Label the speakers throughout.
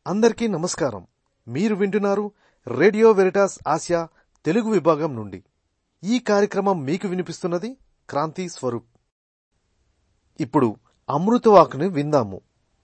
Speaker 1: అందరికీ నమస్కారం మీరు వింటున్నారు రేడియో వెరిటాస్ ఆసియా తెలుగు విభాగం నుండి ఈ కార్యక్రమం మీకు వినిపిస్తున్నది క్రాంతి స్వరూప్ ఇప్పుడు అమృతవాకుని విందాము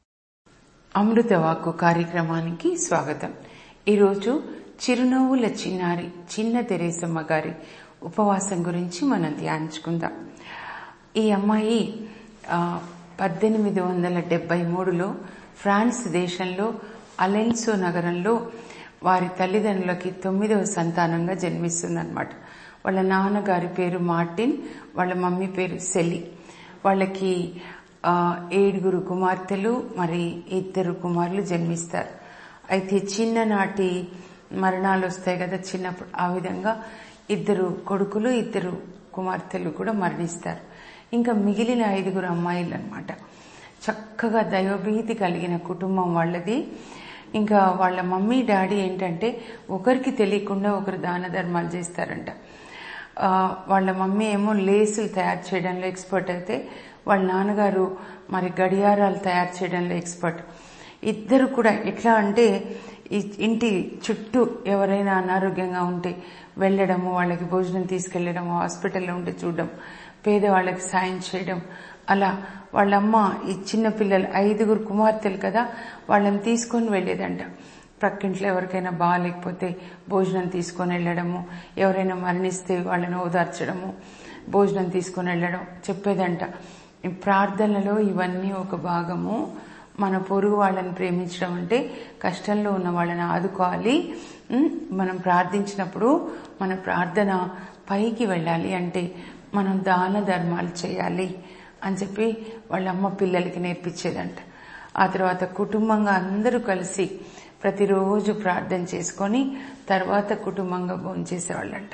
Speaker 2: అమృతవాకు కార్యక్రమానికి స్వాగతం ఈరోజు చిరునవ్వుల చిన్నారి చిన్న తెరేసమ్మ గారి ఉపవాసం గురించి మనం ధ్యానించుకుందాం ఈ అమ్మాయి ఆ, పద్దెనిమిది వందల డెబ్బై మూడులో ఫ్రాన్స్ దేశంలో అలెన్సో నగరంలో వారి తల్లిదండ్రులకి తొమ్మిదవ సంతానంగా జన్మిస్తుందన్నమాట వాళ్ళ నాన్నగారి పేరు మార్టిన్ వాళ్ళ మమ్మీ పేరు సెలి వాళ్ళకి ఆ, ఏడుగురు కుమార్తెలు మరి ఇద్దరు కుమారులు జన్మిస్తారు అయితే చిన్ననాటి మరణాలు వస్తాయి కదా చిన్నప్పుడు ఆ విధంగా ఇద్దరు కొడుకులు ఇద్దరు కుమార్తెలు కూడా మరణిస్తారు ఇంకా మిగిలిన ఐదుగురు అమ్మాయిలు అనమాట చక్కగా దైవభీతి కలిగిన కుటుంబం వాళ్ళది ఇంకా వాళ్ళ మమ్మీ డాడీ ఏంటంటే ఒకరికి తెలియకుండా ఒకరు దాన ధర్మాలు చేస్తారంట ఆ, వాళ్ళ మమ్మీ ఏమో లేసులు తయారు చేయడంలో ఎక్స్పర్ట్ అయితే వాళ్ళ నాన్నగారు మరి గడియారాలు తయారు చేయడంలో ఎక్స్పర్ట్ ఇద్దరు కూడా ఎట్లా అంటే ఈ ఇంటి చుట్టూ ఎవరైనా అనారోగ్యంగా ఉంటే వెళ్ళడము వాళ్ళకి భోజనం తీసుకెళ్లడము హాస్పిటల్లో ఉంటే చూడడం పేదవాళ్ళకి సాయం చేయడం అలా వాళ్ళమ్మ ఈ చిన్న పిల్లలు ఐదుగురు కుమార్తెలు కదా వాళ్ళని తీసుకొని వెళ్ళేదంట ప్రక్కింట్లో ఎవరికైనా బాగాలేకపోతే భోజనం తీసుకొని వెళ్ళడము ఎవరైనా మరణిస్తే వాళ్ళని ఓదార్చడము భోజనం తీసుకొని వెళ్ళడం చెప్పేదంట ఈ ప్రార్థనలో ఇవన్నీ ఒక భాగము మన పొరుగు వాళ్ళని ప్రేమించడం అంటే కష్టంలో ఉన్న వాళ్ళని ఆదుకోవాలి ఉమ్, మనం ప్రార్థించినప్పుడు మన ప్రార్థన పైకి వెళ్ళాలి అంటే మనం దాన ధర్మాలు చేయాలి అని చెప్పి వాళ్ళ అమ్మ పిల్లలకి నేర్పించేదంట ఆ తర్వాత కుటుంబంగా అందరూ కలిసి ప్రతిరోజు ప్రార్థన చేసుకొని తర్వాత కుటుంబంగా భోంచేసేవాళ్ళంట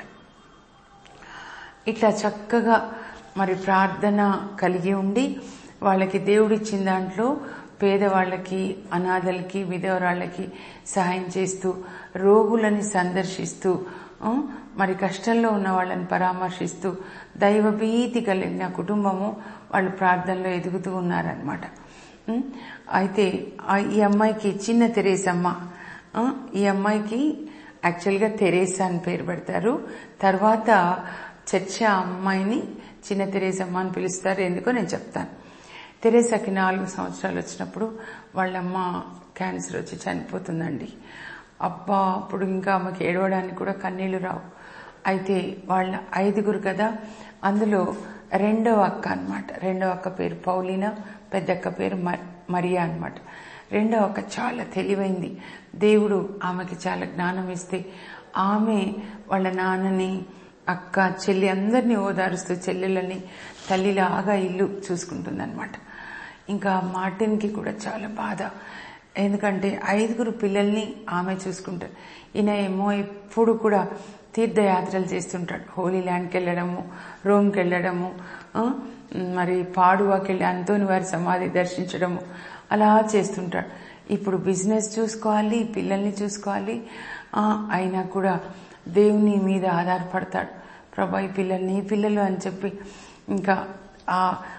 Speaker 2: ఇట్లా చక్కగా మరి ప్రార్థన కలిగి ఉండి వాళ్ళకి దేవుడిచ్చిన దాంట్లో పేదవాళ్ళకి అనాథలకి విధవరాళ్ళకి సహాయం చేస్తూ రోగులని సందర్శిస్తూ ఆ, మరి కష్టంలో ఉన్న వాళ్ళని పరామర్శిస్తూ దైవభీతి కలిగిన కుటుంబము వాళ్ళు ప్రార్థనలో ఎదుగుతూ ఉన్నారనమాట ఉం? అయితే ఆ ఈ అమ్మాయికి చిన్న తెరేసమ్మ ఆ, ఈ అమ్మాయికి యాక్చువల్గా తెరేసా అని పేరు పెడతారు తర్వాత చర్చ అమ్మాయిని చిన్న తెరేసమ్మ అని పిలుస్తారు ఎందుకో నేను చెప్తాను తెరేసాకి నాలుగు సంవత్సరాలు వచ్చినప్పుడు వాళ్ళమ్మ క్యాన్సర్ వచ్చి చనిపోతుందండి అబ్బా అప్పుడు ఇంకా ఆమెకి ఏడవడానికి కూడా కన్నీళ్లు రావు అయితే వాళ్ళ ఐదుగురు కదా అందులో రెండవ అక్క అన్నమాట రెండవ అక్క పేరు పౌలీనా పెద్దక్క పేరు మ- మరియా అన్నమాట రెండవ అక్క చాలా తెలివైంది దేవుడు ఆమెకి చాలా జ్ఞానం ఇస్తే ఆమె వాళ్ళ నాన్నని అక్క చెల్లి అందరినీ ఓదారుస్తూ చెల్లెళ్ళని తల్లిలాగా ఇల్లు చూసుకుంటుందన్నమాట ఇంకా మార్టిన్కి కూడా చాలా బాధ ఎందుకంటే ఐదుగురు పిల్లల్ని ఆమె చూసుకుంటారు ఈయన ఏమో ఎప్పుడు కూడా తీర్థయాత్రలు చేస్తుంటాడు హోలీ ల్యాండ్కి వెళ్ళడము రోమ్కి వెళ్ళడము ఆ, మరి పాడువాకి వెళ్ళి అంతోని వారి సమాధి దర్శించడము అలా చేస్తుంటాడు ఇప్పుడు బిజినెస్ చూసుకోవాలి పిల్లల్ని చూసుకోవాలి ఆ, అయినా కూడా దేవుని మీద ఆధారపడతాడు ప్రభా ఈ పిల్లల్ని ఈ పిల్లలు అని చెప్పి ఇంకా ఆ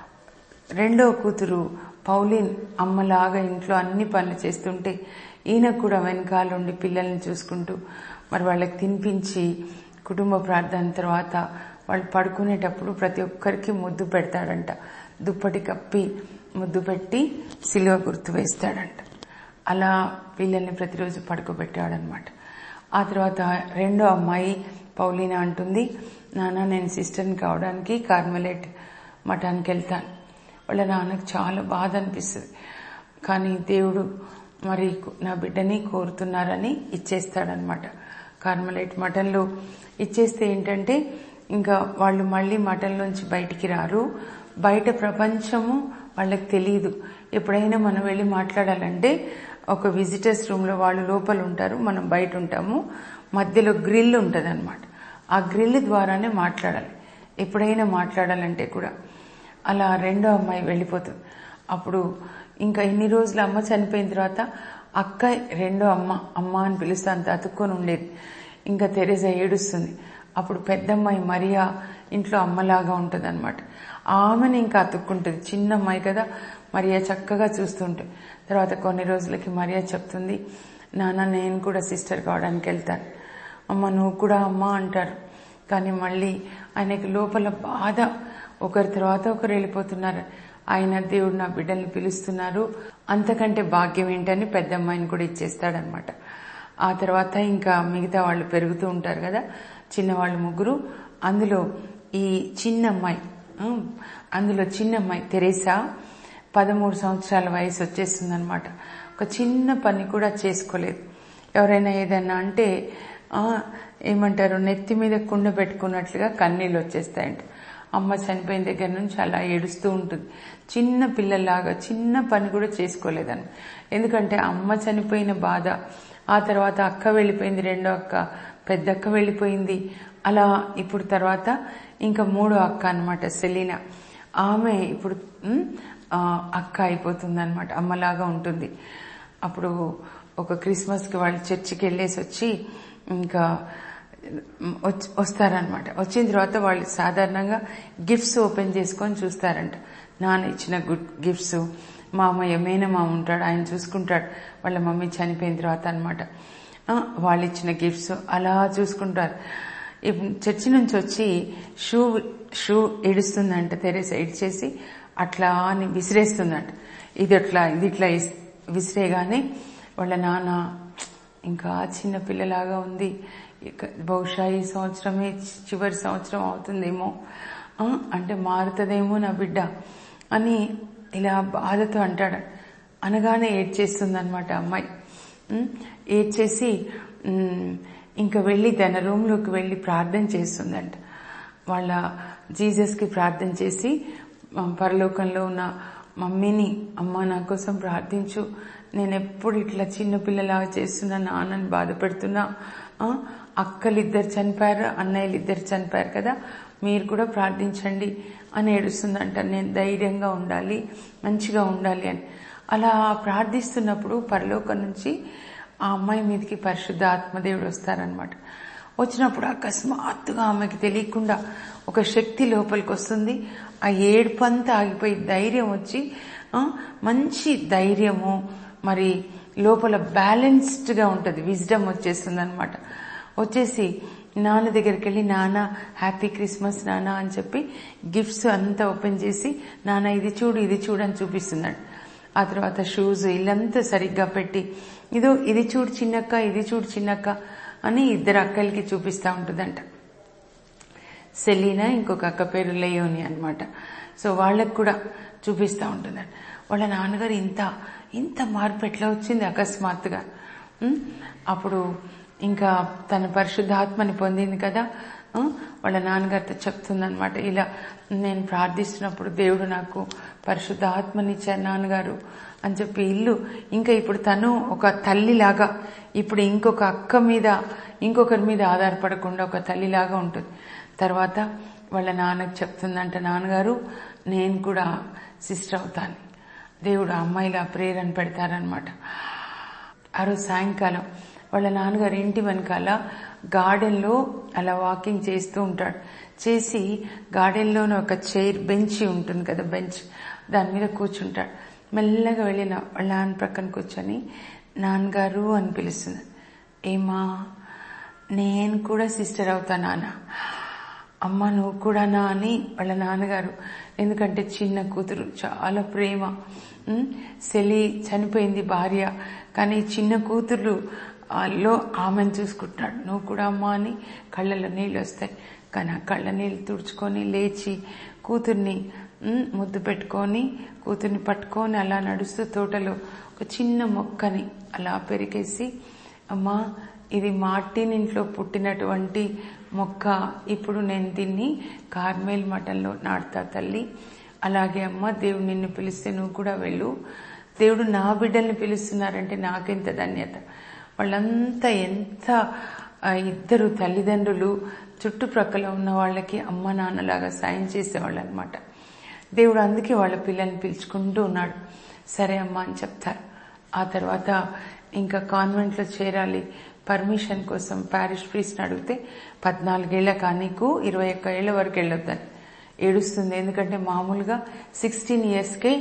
Speaker 2: రెండో కూతురు పౌలిన్ అమ్మలాగా ఇంట్లో అన్ని పనులు చేస్తుంటే ఈయన కూడా వెనకాలండి పిల్లల్ని చూసుకుంటూ మరి వాళ్ళకి తినిపించి కుటుంబ ప్రార్థన తర్వాత వాళ్ళు పడుకునేటప్పుడు ప్రతి ఒక్కరికి ముద్దు పెడతాడంట దుప్పటి కప్పి ముద్దు పెట్టి సిలువ గుర్తు వేస్తాడంట అలా పిల్లల్ని ప్రతిరోజు పడుకోబెట్టాడనమాట ఆ తర్వాత రెండో అమ్మాయి పౌలీనా అంటుంది నాన్న నేను సిస్టర్ని కావడానికి కార్మెలేట్ మఠానికి వెళ్తాను వాళ్ళ నాన్నకు చాలా బాధ అనిపిస్తుంది కానీ దేవుడు మరి నా బిడ్డని కోరుతున్నారని ఇచ్చేస్తాడనమాట కార్మలైట్ మఠంలో ఇచ్చేస్తే ఏంటంటే ఇంకా వాళ్ళు మళ్ళీ మఠంలోంచి బయటికి రారు బయట ప్రపంచము వాళ్ళకి తెలియదు ఎప్పుడైనా మనం వెళ్ళి మాట్లాడాలంటే ఒక విజిటర్స్ రూమ్లో వాళ్ళు లోపల ఉంటారు మనం బయట ఉంటాము మధ్యలో గ్రిల్ ఉంటుంది ఆ గ్రిల్ ద్వారానే మాట్లాడాలి ఎప్పుడైనా మాట్లాడాలంటే కూడా అలా రెండో అమ్మాయి వెళ్ళిపోతుంది అప్పుడు ఇంకా ఇన్ని రోజులు అమ్మ చనిపోయిన తర్వాత అక్క రెండో అమ్మ అమ్మ అని పిలుస్తే అంత అతుక్కొని ఉండేది ఇంకా తెరేజా ఏడుస్తుంది అప్పుడు పెద్దమ్మాయి మరియా ఇంట్లో అమ్మలాగా ఉంటుంది అనమాట ఆమెను ఇంకా అతుక్కుంటుంది చిన్న అమ్మాయి కదా మరియా చక్కగా చూస్తుంటే తర్వాత కొన్ని రోజులకి మరియా చెప్తుంది నాన్న నేను కూడా సిస్టర్ కావడానికి వెళ్తాను అమ్మ నువ్వు కూడా అమ్మ అంటారు కానీ మళ్ళీ ఆయనకి లోపల బాధ ఒకరి తర్వాత ఒకరు వెళ్ళిపోతున్నారు ఆయన దేవుడు నా బిడ్డల్ని పిలుస్తున్నారు అంతకంటే భాగ్యం ఏంటని పెద్ద అమ్మాయిని కూడా ఇచ్చేస్తాడనమాట ఆ తర్వాత ఇంకా మిగతా వాళ్ళు పెరుగుతూ ఉంటారు కదా చిన్నవాళ్ళు ముగ్గురు అందులో ఈ చిన్న అమ్మాయి ఉమ్, అందులో చిన్న అమ్మాయి తెరేసా పదమూడు సంవత్సరాల వయసు వచ్చేస్తుందన్నమాట ఒక చిన్న పని కూడా చేసుకోలేదు ఎవరైనా ఏదైనా అంటే ఆ, ఏమంటారు నెత్తి మీద కుండ పెట్టుకున్నట్లుగా కన్నీళ్ళు వచ్చేస్తాయంట అమ్మ చనిపోయిన దగ్గర నుంచి అలా ఏడుస్తూ ఉంటుంది చిన్న పిల్లల్లాగా చిన్న పని కూడా చేసుకోలేదని ఎందుకంటే అమ్మ చనిపోయిన బాధ ఆ తర్వాత అక్క వెళ్ళిపోయింది రెండో అక్క పెద్ద అక్క వెళ్ళిపోయింది అలా ఇప్పుడు తర్వాత ఇంకా మూడో అక్క అన్నమాట సెలీనా ఆమె ఇప్పుడు ఉమ్, ఆ, అక్క అయిపోతుంది అనమాట అమ్మలాగా ఉంటుంది అప్పుడు ఒక క్రిస్మస్కి వాళ్ళు చర్చికి వెళ్ళేసి వచ్చి ఇంకా వచ్చి- వస్తారనమాట వచ్చిన తర్వాత వాళ్ళు సాధారణంగా గిఫ్ట్స్ ఓపెన్ చేసుకొని చూస్తారంట నాన్న ఇచ్చిన గుడ్ గిఫ్ట్స్ మామయ్య మేనమామ ఉంటాడు ఆయన చూసుకుంటాడు వాళ్ళ మమ్మీ చనిపోయిన తర్వాత అనమాట వాళ్ళు ఇచ్చిన గిఫ్ట్స్ అలా చూసుకుంటారు ఇప్పుడు చర్చి నుంచి వచ్చి షూ షూ ఇడుస్తుందంట తెరేస ఇడిచేసి అట్లా అని విసిరేస్తుందంట ఇది అట్లా ఇది ఇట్లా ఇస్- విసిరేగానే వాళ్ళ నాన్న ఇంకా చిన్న పిల్లలాగా ఉంది ఇక బహుశా ఈ సంవత్సరమే చి- చివరి సంవత్సరం అవుతుందేమో ఆ, అంటే మారుతుందేమో నా బిడ్డ అని ఇలా బాధతో అంటాడు అనగానే ఏడ్చేస్తుంది అనమాట అమ్మాయి ఉమ్, ఏడ్చేసి ఉమ్, ఇంకా వెళ్ళి తన రూమ్లోకి వెళ్ళి ప్రార్థన చేస్తుందంట వాళ్ళ జీసస్కి ప్రార్థన చేసి ఆ, పరలోకంలో ఉన్న మమ్మీని అమ్మ నా కోసం ప్రార్థించు నేను ఎప్పుడు ఇట్లా చిన్న పిల్లలాగా చేస్తున్నా నాన్నని బాధపెడుతున్నా ఆ, అక్కలిద్దరు చనిపోయారు అన్నయ్యలు ఇద్దరు చనిపోయారు కదా మీరు కూడా ప్రార్థించండి అని ఏడుస్తుందంట నేను ధైర్యంగా ఉండాలి మంచిగా ఉండాలి అని అలా ప్రార్థిస్తున్నప్పుడు పరలోకం నుంచి ఆ అమ్మాయి మీదకి పరిశుద్ధ ఆత్మదేవుడు వస్తారనమాట వచ్చినప్పుడు అకస్మాత్తుగా ఆమెకి తెలియకుండా ఒక శక్తి లోపలికి వస్తుంది ఆ ఏడుపంతా ఆగిపోయి ధైర్యం వచ్చి ఆ, మంచి ధైర్యము మరి లోపల బ్యాలెన్స్డ్ గా ఉంటది విజ్డమ్ వచ్చేస్తుంది అనమాట వచ్చేసి నాన్న దగ్గరికి వెళ్ళి నాన్న హ్యాపీ క్రిస్మస్ నాన్న అని చెప్పి గిఫ్ట్స్ అంతా ఓపెన్ చేసి నాన్న ఇది చూడు ఇది చూడు అని చూపిస్తున్నాడు ఆ తర్వాత షూస్ ఇల్లంతా సరిగ్గా పెట్టి ఇదో ఇది చూడు చిన్నక్క ఇది చూడు చిన్నక్క అని ఇద్దరు అక్కలకి చూపిస్తా ఉంటుందంట సెలీనా ఇంకొక అక్క పేరు లేయోని అన్నమాట సో వాళ్ళకు కూడా చూపిస్తూ ఉంటుందండి వాళ్ళ నాన్నగారు ఇంత ఇంత మార్పు ఎట్లా వచ్చింది అకస్మాత్తుగా ఉమ్, అప్పుడు ఇంకా తన పరిశుద్ధాత్మని పొందింది కదా ఆ, వాళ్ళ నాన్నగారితో చెప్తుందనమాట ఇలా నేను ప్రార్థిస్తున్నప్పుడు దేవుడు నాకు పరిశుద్ధ ఆత్మనిచ్చారు నాన్నగారు అని చెప్పి ఇల్లు ఇంకా ఇప్పుడు తను ఒక తల్లిలాగా ఇప్పుడు ఇంకొక అక్క మీద ఇంకొకరి మీద ఆధారపడకుండా ఒక తల్లిలాగా ఉంటుంది తర్వాత వాళ్ళ నాన్నకు చెప్తుందంట నాన్నగారు నేను కూడా సిస్టర్ అవుతాను దేవుడు ఆ అమ్మాయిలా ప్రేరణ పెడతారనమాట ఆ రోజు సాయంకాలం వాళ్ళ నాన్నగారు ఇంటి వెనకాల గార్డెన్లో అలా వాకింగ్ చేస్తూ ఉంటాడు చేసి గార్డెన్లోనే ఒక చైర్ బెంచ్ ఉంటుంది కదా బెంచ్ దాని మీద కూర్చుంటాడు మెల్లగా వెళ్ళిన వాళ్ళ నాన్న ప్రక్కన కూర్చొని నాన్నగారు అని పిలుస్తుంది ఏమా నేను కూడా సిస్టర్ అవుతా నాన్న అమ్మ నువ్వు కూడానా అని వాళ్ళ నాన్నగారు ఎందుకంటే చిన్న కూతురు చాలా ప్రేమ ఉమ్, సెలి చనిపోయింది భార్య కానీ చిన్న కూతురు ఆ, లో ఆమెను చూసుకుంటున్నాడు నువ్వు కూడా అమ్మా అని కళ్ళలో నీళ్ళు వస్తాయి కానీ ఆ కళ్ళ నీళ్ళు తుడుచుకొని లేచి కూతుర్ని ఉమ్, ముద్దు పెట్టుకొని కూతుర్ని పట్టుకొని అలా నడుస్తూ తోటలో ఒక చిన్న మొక్కని అలా పెరిగేసి అమ్మా ఇది మార్టిన్ ఇంట్లో పుట్టినటువంటి మొక్క ఇప్పుడు నేను దీన్ని కార్మేల్ మఠంలో నాటుతా తల్లి అలాగే అమ్మ దేవుడు నిన్ను పిలిస్తే నువ్వు కూడా వెళ్ళు దేవుడు నా బిడ్డల్ని పిలుస్తున్నారంటే నాకెంత ధన్యత వాళ్ళంతా ఎంత ఆ, ఇద్దరు తల్లిదండ్రులు చుట్టుప్రక్కల ఉన్న వాళ్ళకి అమ్మ నాన్నలాగా సాయం చేసేవాళ్ళు అనమాట దేవుడు అందుకే వాళ్ళ పిల్లల్ని పిలుచుకుంటూ ఉన్నాడు సరే అమ్మా అని చెప్తారు ఆ తర్వాత ఇంకా కాన్వెంట్లో చేరాలి పర్మిషన్ కోసం ప్యారిష్ ప్రీస్ని అడిగితే పద్నాలుగేళ్ల కానీకు ఇరవై ఒక్క ఏళ్ల వరకు వెళ్ళొద్దని ఏడుస్తుంది ఎందుకంటే మామూలుగా సిక్స్టీన్ ఇయర్స్కే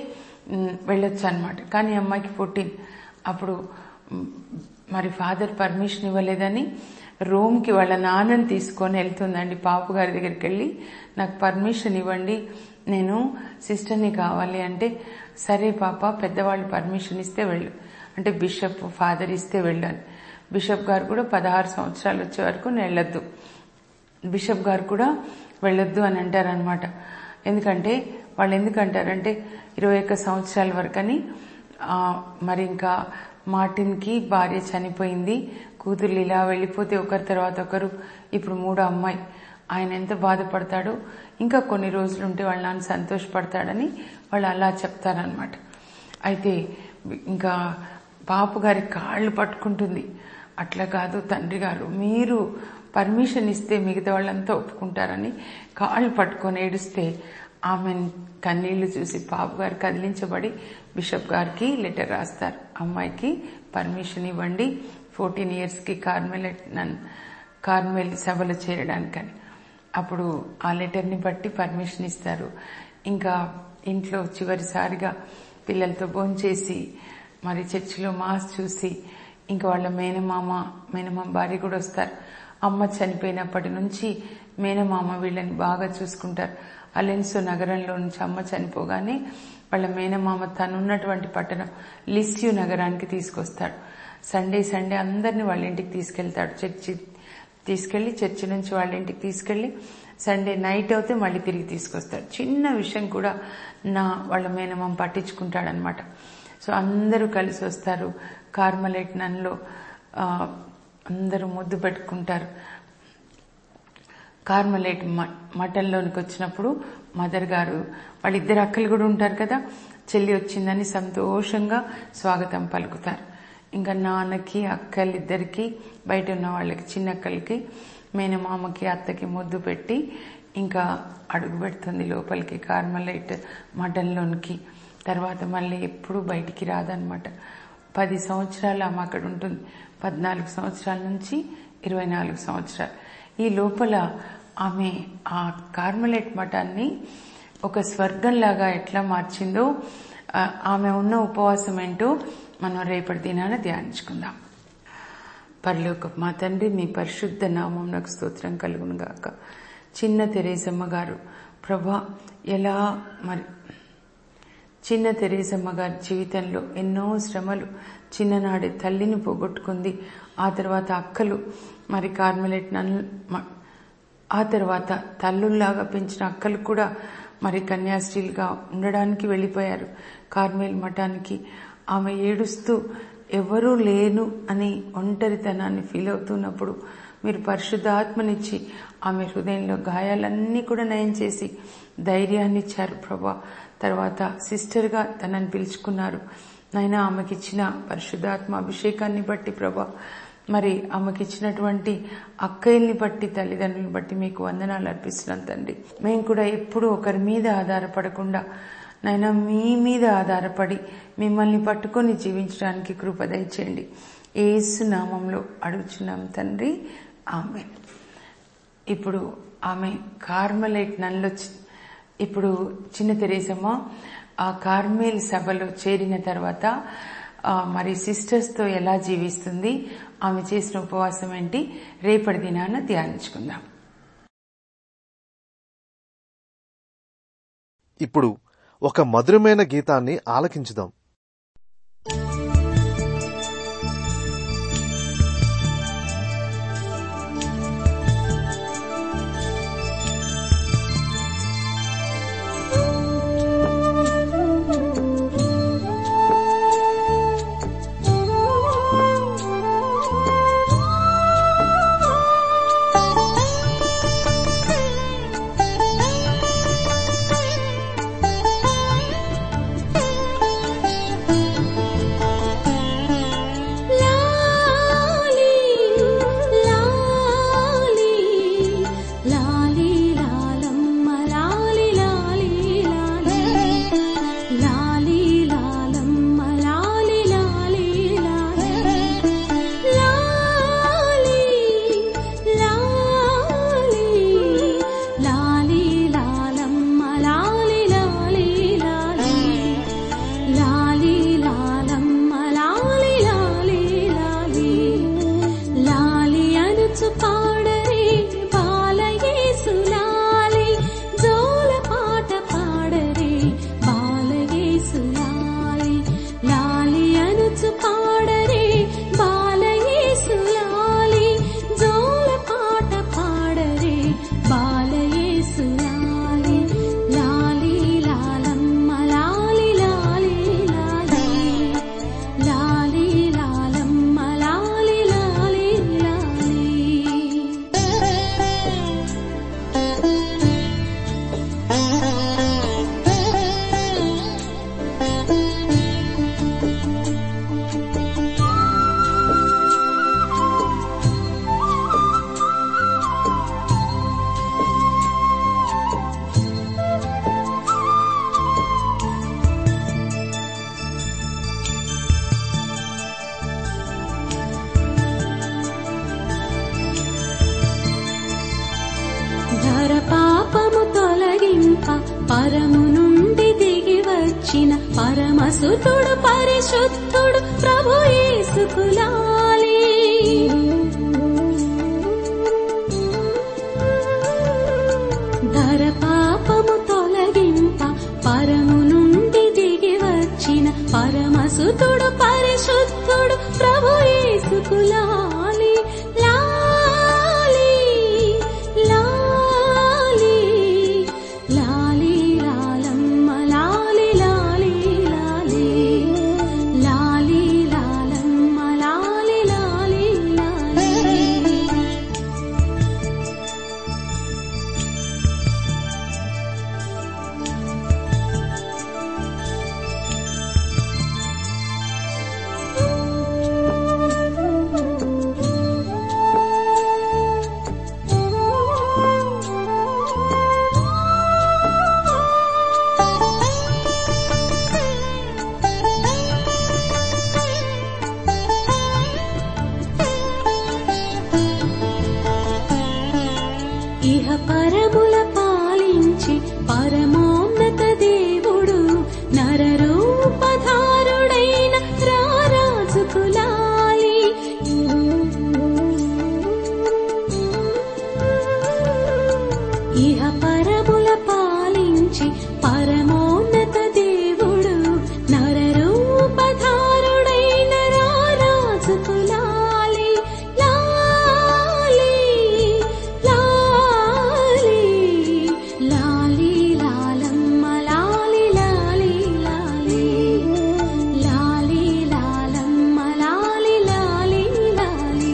Speaker 2: వెళ్ళొచ్చు అనమాట కానీ అమ్మాయికి ఫోర్టీన్ అప్పుడు మ్, మరి ఫాదర్ పర్మిషన్ ఇవ్వలేదని రోమ్కి వాళ్ళ నాన్నని తీసుకొని వెళ్తుందండి పాపు గారి దగ్గరికి వెళ్ళి నాకు పర్మిషన్ ఇవ్వండి నేను సిస్టర్ని కావాలి అంటే సరే పాప పెద్దవాళ్ళు పర్మిషన్ ఇస్తే వెళ్ళు అంటే బిషప్ ఫాదర్ ఇస్తే వెళ్ళాను బిషప్ గారు కూడా పదహారు సంవత్సరాలు వచ్చే వరకు నేను వెళ్ళొద్దు బిషప్ గారు కూడా వెళ్ళొద్దు అని అంటారనమాట ఎందుకంటే వాళ్ళు ఎందుకు అంటారంటే ఇరవై ఒక్క సంవత్సరాల వరకని ఆ, మరి ఇంకా మార్టిన్కి భార్య చనిపోయింది కూతుర్లు ఇలా వెళ్ళిపోతే ఒకరి తర్వాత ఒకరు ఇప్పుడు మూడో అమ్మాయి ఆయన ఎంత బాధపడతాడో ఇంకా కొన్ని రోజులు ఉంటే వాళ్ళ నాన్న సంతోషపడతాడని వాళ్ళు అలా చెప్తారనమాట అయితే ఇంకా పాపు గారి కాళ్ళు పట్టుకుంటుంది అట్లా కాదు తండ్రి గారు మీరు పర్మిషన్ ఇస్తే మిగతా వాళ్ళంతా ఒప్పుకుంటారని కాళ్ళు పట్టుకొని ఏడుస్తే ఆమె కన్నీళ్లు చూసి పాపు గారు కదిలించబడి బిషప్ గారికి లెటర్ రాస్తారు అమ్మాయికి పర్మిషన్ ఇవ్వండి ఫోర్టీన్ ఇయర్స్కి కార్మెలెట్ నన్ కార్మెల్ సభలో చేరడానికని అప్పుడు ఆ లెటర్ని బట్టి పర్మిషన్ ఇస్తారు ఇంకా ఇంట్లో చివరిసారిగా పిల్లలతో భోంచేసి మరి చర్చిలో మాస్ చూసి ఇంకా వాళ్ళ మేనమామ మేనమామ భార్య కూడా వస్తారు అమ్మ చనిపోయినప్పటి నుంచి మేనమామ వీళ్ళని బాగా చూసుకుంటారు అలెన్సో నగరంలో నుంచి అమ్మ చనిపోగానే వాళ్ళ మేనమామ తనున్నటువంటి పట్టణం లిస్యూ నగరానికి తీసుకొస్తాడు సండే సండే అందరిని వాళ్ళ ఇంటికి తీసుకెళ్తాడు చర్చి తీసుకెళ్లి చర్చి నుంచి వాళ్ళ ఇంటికి తీసుకెళ్లి సండే నైట్ అవుతే మళ్ళీ తిరిగి తీసుకొస్తాడు చిన్న విషయం కూడా నా వాళ్ళ మేనమామ పట్టించుకుంటాడనమాట సో అందరూ కలిసి వస్తారు కార్మలైట్ నన్లో ఆ, అందరూ ముద్దు పెట్టుకుంటారు కార్మలైట్ మ- మఠంలోనికి వచ్చినప్పుడు మదర్ గారు వాళ్ళిద్దరు అక్కలు కూడా ఉంటారు కదా చెల్లి వచ్చిందని సంతోషంగా స్వాగతం పలుకుతారు ఇంకా నాన్నకి అక్కలిద్దరికి బయట ఉన్న వాళ్ళకి చిన్న అక్కలకి మేనమామకి అత్తకి ముద్దు పెట్టి ఇంకా అడుగు పెడుతుంది లోపలికి కార్మలైట్ మఠంలోనికి తర్వాత మళ్ళీ ఎప్పుడు బయటికి రాదనమాట పది సంవత్సరాలు ఆమె అక్కడ ఉంటుంది పద్నాలుగు సంవత్సరాల నుంచి ఇరవై నాలుగు సంవత్సరాలు ఈ లోపల ఆమె ఆ కార్మలైట్ మఠాన్ని ఒక స్వర్గంలాగా ఎట్లా మార్చిందో ఆ, ఆమె ఉన్న ఉపవాసం ఏంటో మనం రేపటి దినాన ధ్యానించుకుందాం పరలోక మా తండ్రి మీ పరిశుద్ధ నామం నాకు స్తోత్రం కలుగును గాక చిన్న తెరేసమ్మ గారు ప్రభా ఎలా మరి చిన్న తెరేసమ్మ గారి జీవితంలో ఎన్నో శ్రమలు చిన్ననాడే తల్లిని పోగొట్టుకుంది ఆ తర్వాత అక్కలు మరి కార్మెలెట్ నన్ను మ- ఆ తర్వాత తల్లుల్లాగా పెంచిన అక్కలు కూడా మరి కన్యాశ్రీలుగా ఉండడానికి వెళ్ళిపోయారు కార్మేల్ మఠానికి ఆమె ఏడుస్తూ ఎవరూ లేను అని ఒంటరితనాన్ని ఫీల్ అవుతున్నప్పుడు మీరు పరిశుద్ధాత్మనిచ్చి ఆమె హృదయంలో గాయాలన్నీ కూడా నయం చేసి ధైర్యాన్ని ఇచ్చారు ప్రభా తర్వాత సిస్టర్గా తనని పిలుచుకున్నారు నైనా ఆమెకిచ్చిన పరిశుద్ధాత్మ అభిషేకాన్ని బట్టి ప్రభా మరి ఆమెకిచ్చినటువంటి అక్కయ్యల్ని బట్టి తల్లిదండ్రులను బట్టి మీకు వందనాలు అర్పిస్తున్నాం తండ్రి మేము కూడా ఎప్పుడూ ఒకరి మీద ఆధారపడకుండా నైనా మీ మీద ఆధారపడి మిమ్మల్ని పట్టుకొని జీవించడానికి కృప దయచేయండి ఏసు నామంలో అడుగుచున్నాం తండ్రి ఆమె ఇప్పుడు ఆమె కార్మలైట్ నన్లో చి- ఇప్పుడు చిన్న తెరేసమ్మ ఆ కార్మేల్ సభలో చేరిన తర్వాత ఆ, మరి సిస్టర్స్ తో ఎలా జీవిస్తుంది ఆమె చేసిన ఉపవాసం ఏంటి రేపటి దినాన ధ్యానించుకుందాం
Speaker 1: ఇప్పుడు ఒక మధురమైన గీతాన్ని ఆలకించుదాం
Speaker 3: Thank you. ధర పాపము తొలగింప పరము నుండి దిగి వచ్చిన పరమసుతుడు పరిశుద్ధుడు ప్రభు యేసుకులాలి ధర పాపము తొలగింప పరము నుండి దిగి వచ్చిన పరమసుతుడు పరిశుద్ధుడు ప్రభు యేసుకులాలి లాలి లాలి లాలి లాలమ్మ లాలి లాలి లాలి లాలి లాలమ్మ లాలి లాలి లాలి ఇహ పరముల పాలించి పరమోన్నత దేవుడు నరరూపధారుడైన రారాజుకులాలి ఇహ పరముల పాలించి పరమోన్నత దేవుడు నరరూపధారుడైన రారాజుకులాలి లాలి లాలి లాలి లాలమ్మ లాలి లాలి లాలి లాలి లాలమ్మ లాలి లాలి లాలి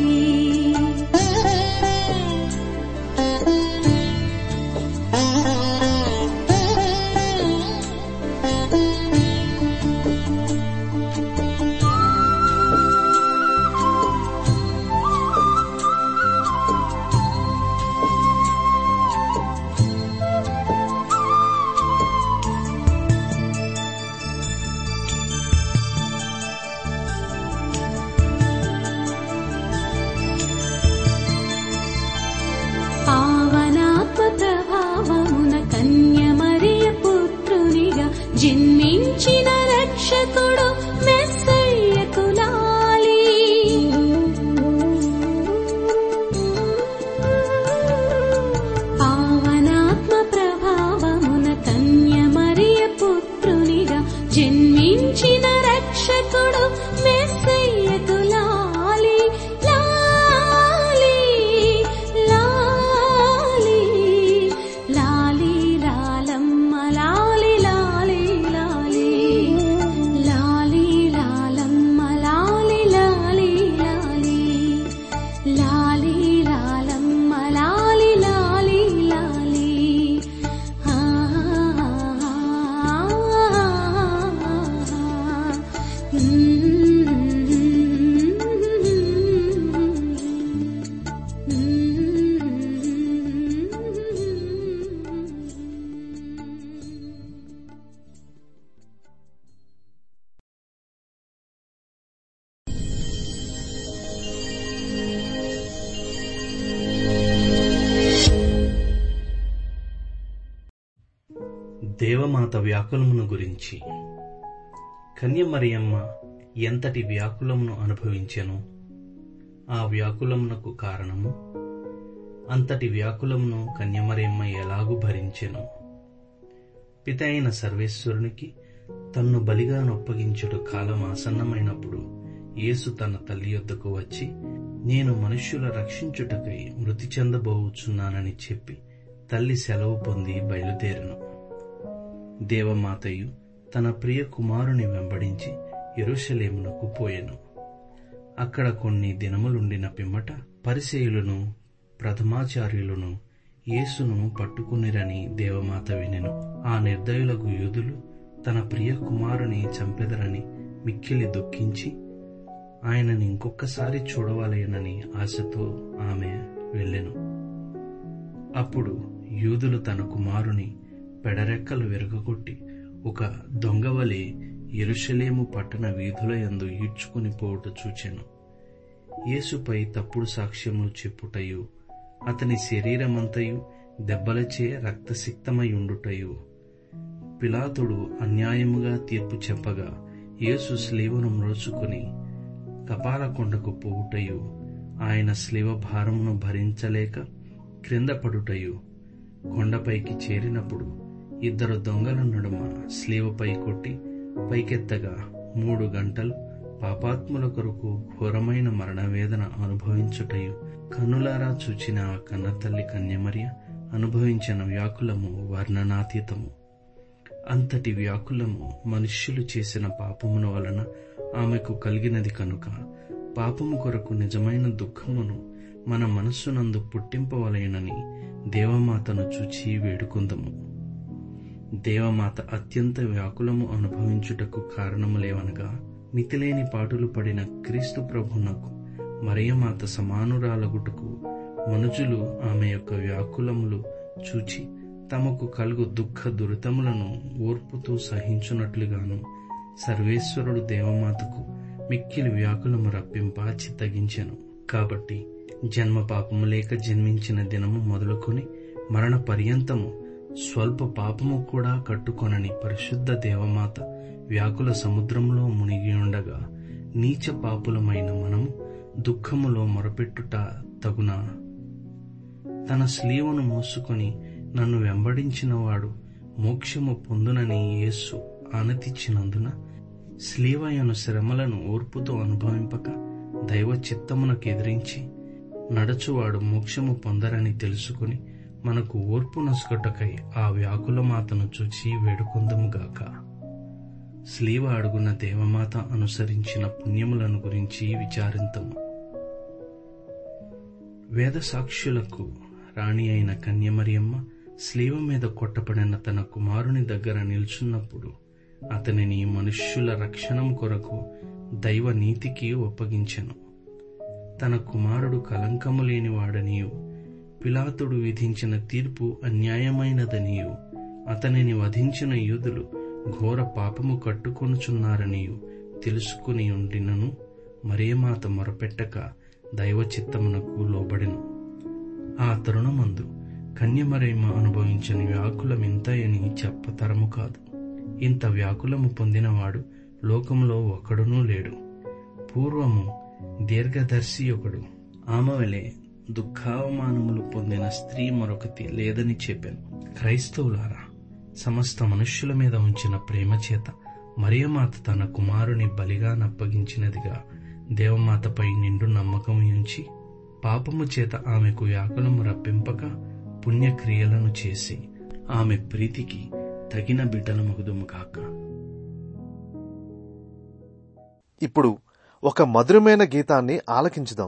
Speaker 3: పావనాత్మ ప్రభావమున కన్యమరియ పుత్రునిగా జన్మించిన రక్షకుడు మెస్సయ్యకులాలి పావనాత్మ ప్రభావమున కన్యమరియ పుత్రునిగా జన్మించిన రక్షకుడు మెస్సయ్యకులాలి లాలి లాలి లాలి లాలమ్మ లాలి లాలి లాలి లాలి లాలమ్మ లాలి లాలి లాలి లాలి లాలమ్మ లాలి లాలి లాలి ఆ
Speaker 4: దేవమాత వ్యాకులమును గురించి కన్యమరియమ్మ ఎంతటి వ్యాకులమును అనుభవించెను ఆ వ్యాకులమునకు కారణము అంతటి వ్యాకులమును కన్యమరియమ్మ ఎలాగూ భరించెను పిత అయిన సర్వేశ్వరునికి తన్ను బలిగా నొప్పగించుట కాలం ఆసన్నమైనప్పుడు యేసు తన తల్లి యొద్దకు వచ్చి నేను మనుష్యుల రక్షించుటకై మృతి చెందబోచున్నానని చెప్పి తల్లి సెలవు పొంది బయలుదేరెను దేవమాతయు తన ప్రియ కుమారుని వెంబడించి ఎరుషలేమునకు పోయెను అక్కడ కొన్ని దినములుండిన పిమ్మట పరిసేయులను ప్రథమాచార్యులను యేసును పట్టుకునిరని దేవమాత వినెను ఆ నిర్దయులకు యూదులు తన ప్రియ కుమారుని చంపెదరని మిక్కిలి దుఃఖించి ఆయనని ఇంకొకసారి చూడవలేనని ఆశతో ఆమె వెళ్ళెను అప్పుడు యూదులు తన కుమారుని పెడరెక్కలు విరగగొట్టి ఒక దొంగవలే ఎరుషలేము పట్టణ వీధుల యందు ఈడ్చుకుని పోవుట చూచెను యేసుపై తప్పుడు సాక్ష్యములు చెప్పుటయు అతని శరీరమంతయు దెబ్బలచే రక్తసిక్తమై ఉండుటయు పిలాతుడు అన్యాయముగా తీర్పు చెప్పగా యేసు స్లీవను మ్రోచుకుని కపాల కొండకు పోవుటయు ఆయన స్లీవ భారమును భరించలేక క్రింద పడుటయు కొండపైకి చేరినప్పుడు ఇద్దరు దొంగల నడుమ స్లీవపై కొట్టి పైకెత్తగా మూడు గంటలు పాపాత్ముల కొరకు ఘోరమైన మరణవేదన అనుభవించుటయు కన్నులారా చూచిన ఆ కన్నతల్లి కన్యమర్య అనుభవించిన వ్యాకులము వర్ణనాతీతము అంతటి వ్యాకులము మనుష్యులు చేసిన పాపమున వలన ఆమెకు కలిగినది కనుక పాపము కొరకు నిజమైన దుఃఖమును మన మనస్సునందు పుట్టింపవలయనని దేవమాతను చూచి వేడుకుందము దేవమాత అత్యంత వ్యాకులము అనుభవించుటకు కారణములేవనగా మితిలేని పాటులు పడిన క్రీస్తు ప్రభునకు మరియమాత సమానురాలగుటకు మనుజులు ఆమె యొక్క వ్యాకులములు చూచి తమకు కలుగు దుఃఖ దురితములను ఓర్పుతో సహించున్నట్లుగాను సర్వేశ్వరుడు దేవమాతకు మిక్కిలి వ్యాకులము రప్పింప చిత్తగించెను కాబట్టి జన్మ పాపము లేక జన్మించిన దినము మొదలుకొని మరణ పర్యంతము స్వల్ప పాపము కూడా కట్టుకొనని పరిశుద్ధ దేవమాత వ్యాకుల సముద్రంలో మునిగి ఉండగా నీచ పాపులమైన మనము దుఃఖములో మొరపెట్టుట తగునా తన స్లీవను మోసుకొని నన్ను వెంబడించినవాడు మోక్షము పొందునని యేసు ఆనతిచ్చినందున స్లీవయను శ్రమలను ఓర్పుతో అనుభవింపక దైవ చిత్తమునకు ఎదిరించి నడచువాడు మోక్షము పొందరని తెలుసుకుని మనకు ఓర్పు నసుకటకై ఆ వ్యాకుల మాతను చూచి వేడుకొందముగాక స్లీవ అడుగున దేవమాత అనుసరించిన పుణ్యములను గురించి విచారింతము వేద సాక్షులకు రాణి అయిన కన్యమరియమ్మ స్లీవ మీద కొట్టబడిన తన కుమారుని దగ్గర నిల్చున్నప్పుడు అతనిని మనుష్యుల రక్షణం కొరకు దైవ నీతికి ఒప్పగించెను తన కుమారుడు కలంకము లేనివాడనియు పిలాతుడు విధించిన తీర్పు అన్యాయమైనదనియు అతనిని వధించిన యూదులు ఘోర పాపము కట్టుకొనుచున్నారనియు తెలుసుకుని ఉండినను మరియమాత మొరపెట్టక దైవ చిత్తమునకు లోబడెను ఆ తరుణమందు కన్యమరేమ అనుభవించిన వ్యాకులమింతయని చెప్పతరము కాదు ఇంత వ్యాకులము పొందినవాడు లోకంలో ఒకడునూ లేడు పూర్వము దీర్ఘదర్శి ఒకడు ఆమె వలె దుఃఖావమానములు పొందిన స్త్రీ మరొకటి లేదని చెప్పాను క్రైస్తవులారా సమస్త మనుష్యుల మీద ఉంచిన ప్రేమ చేత మరియమాత తన కుమారుని బలిగా నప్పగించినదిగా దేవమాతపై నిండు నమ్మకం ఉంచి పాపము చేత ఆమెకు వ్యాకులము రప్పింపక పుణ్యక్రియలను చేసి ఆమె ప్రీతికి తగిన బిడ్డల మగుదుము కాక
Speaker 1: ఇప్పుడు ఒక మధురమైన గీతాన్ని ఆలకించుదాం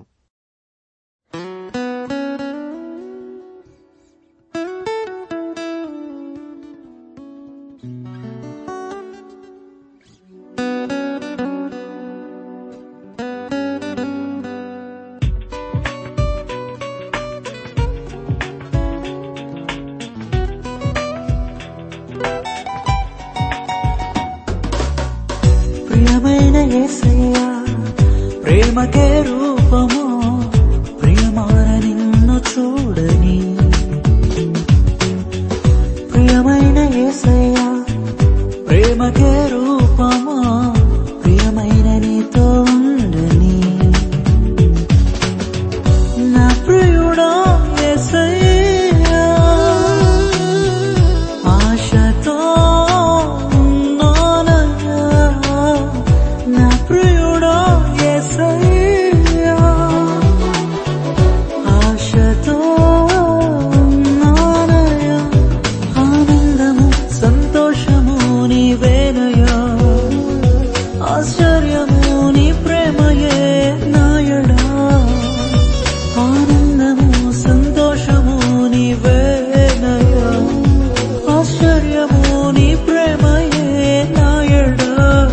Speaker 5: ప్రియమైన యేసయ్యా ప్రేమకే రూపము ప్రియమాన నిన్ను చూడని ప్రియమైన యేసయ్యా ప్రేమకే రూపము ప్రియమైన నీతో ఉండని నా ప్రియుడా యేసయ్యా ఆశతో ఉన్నానయ్యా నా ప్రియుడా యేసయ్యా ఆశతో ఉన్నానయ్యా ఆనందము సంతోషము నీవేనయ్యా ఆశ్చర్యము నీ ప్రేమయే నాయడా ఆనందము సంతోషము నీవేనయ్యా ఆశ్చర్యము నీ ప్రేమయే నాయడా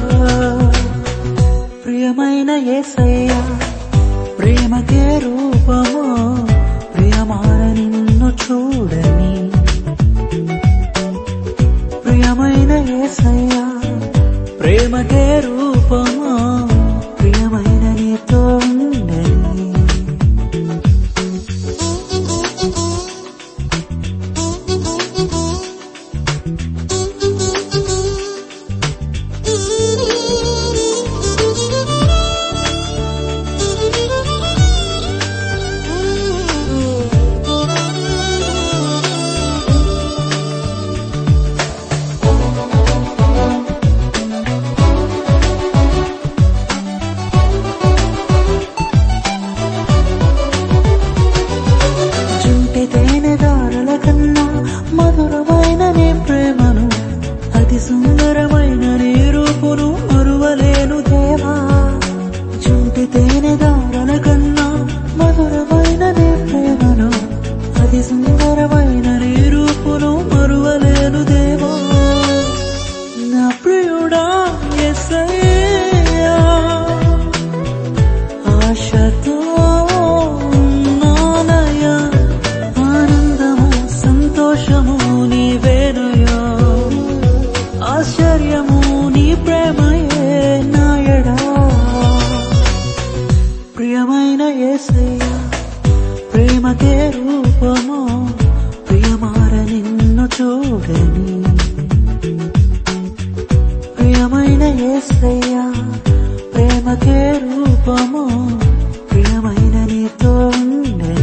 Speaker 5: ప్రియమైన యేసయ్యా ప్రేమకే రూపము ప్రియమాన నిన్ను చూడని ప్రియమైన యేసయ్యా ప్రేమకే రూపము ప్రియమైన నీతో ఉండని ప్రియమైన యేసయ్యా ప్రేమకే రూపము ప్రియమార నిన్ను చూడని ప్రియమైన యేసయ్యా ప్రేమకే రూపము ప్రియమైన నీతో ఉండని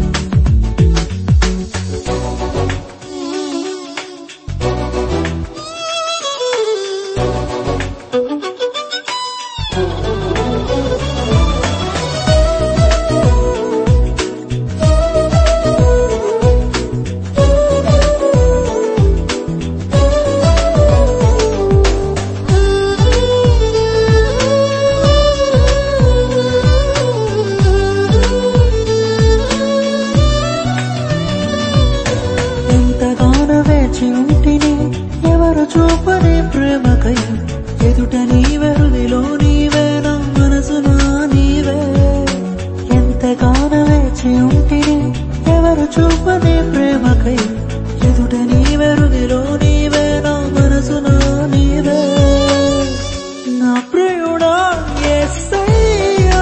Speaker 5: ఎంతగానో వేచి ఉంటిని ఎవరు చూపని ప్రేమకై ఎదుట నీవెరుదిలో నీవే నా మనసులో నీవే ఎంతగానో వేచి ఉంటిని ఎవరు చూపని ప్రేమకై ఎదుట నీవెరుదిలో నీవే నా మనసులో నీవే నా ప్రియుడా యేసయ్యా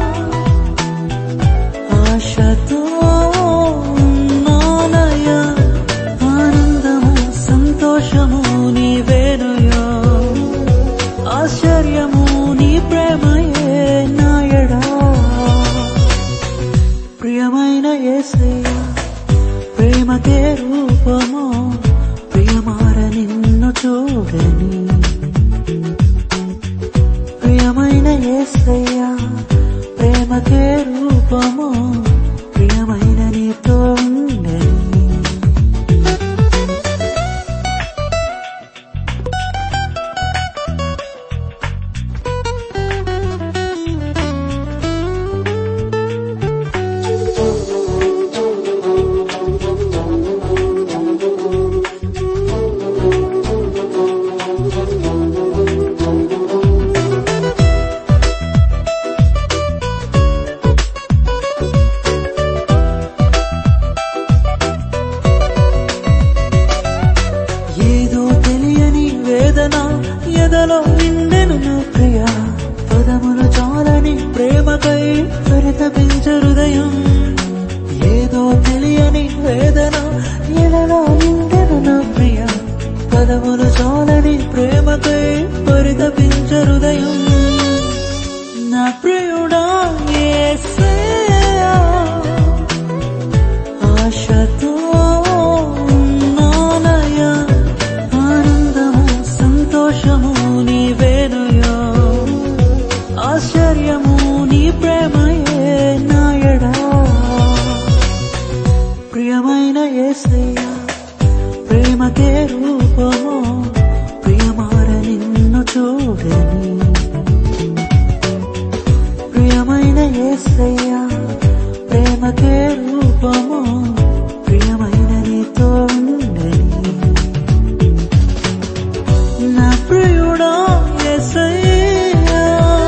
Speaker 5: ఆశతో ఉన్నానయ్యా ఆనందము సంతోషము నీవేనయ్యా ఆశ్చర్యము నీ ప్రేమయే నాయడా ప్రియమైన యేసయ్యా ప్రేమకే రూపము ప్రియమార నిన్ను చూడని ప్రియమైన యేసయ్యా ప్రేమకే రూపము ప్రియమైన నీతో ఉండని ఏదో తెలియని వేదన ఎదలో నిండెను నా ప్రియ పదములు చాలని ప్రేమకై పరితపించు హృదయం ఏదో తెలియని వేదన ఎదలో నిండెను నా ప్రియ పదములు చాలని ప్రేమకై పరితపించు హృదయం నా ప్రియుడా యేసయ్యా ఆశతో ఉన్నానయ్యా ఆనందము సంతోషము నీవేనయ్యా ఆశ్చర్యము నీ ప్రేమయే నాయడా ప్రియమైన యేసయ్యా ప్రేమకే రూపము ప్రియమార నిన్ను చూడని ప్రియమైన యేసయ్యా ప్రేమకే రూపము ప్రియమైన నీతో ఉండని నా ప్రియుడా యేసయ్యా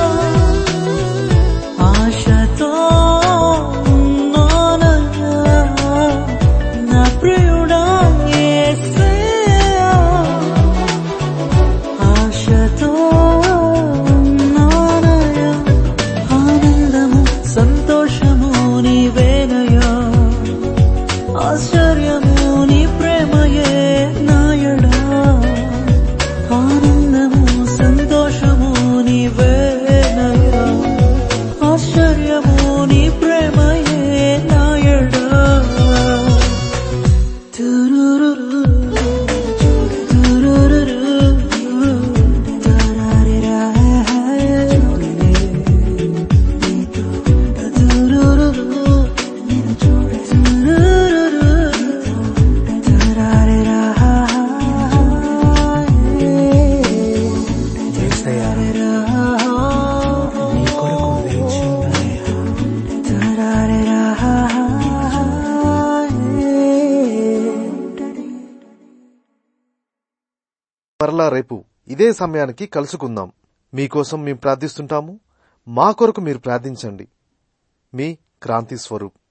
Speaker 5: ఆశతో ఉన్నానయ్యా నా ప్రియుడా యేసయ్యా ఆశతో ఉన్నానయ్యా ఆనందము సంతోషము నీవేనయ్యా ఆశ్చర్యము నీ ప్రేమయే నాయడా ఆనందము సంతోషము నీవేనయ్యా ఆశ్చర్యము నీ ప్రేమయే నాయడా తురురురు తురురురు తరారిరా తురురురు తురురురు తరారిరా
Speaker 6: యేసయ్యా, నీ కొరకు వేచి ఉన్నానయ్యా.
Speaker 1: మరలా రేపు ఇదే సమయానికి కలుసుకుందాం మీకోసం మేము ప్రార్థిస్తుంటాము మా కొరకు మీరు ప్రార్థించండి మీ క్రాంతి స్వరూప్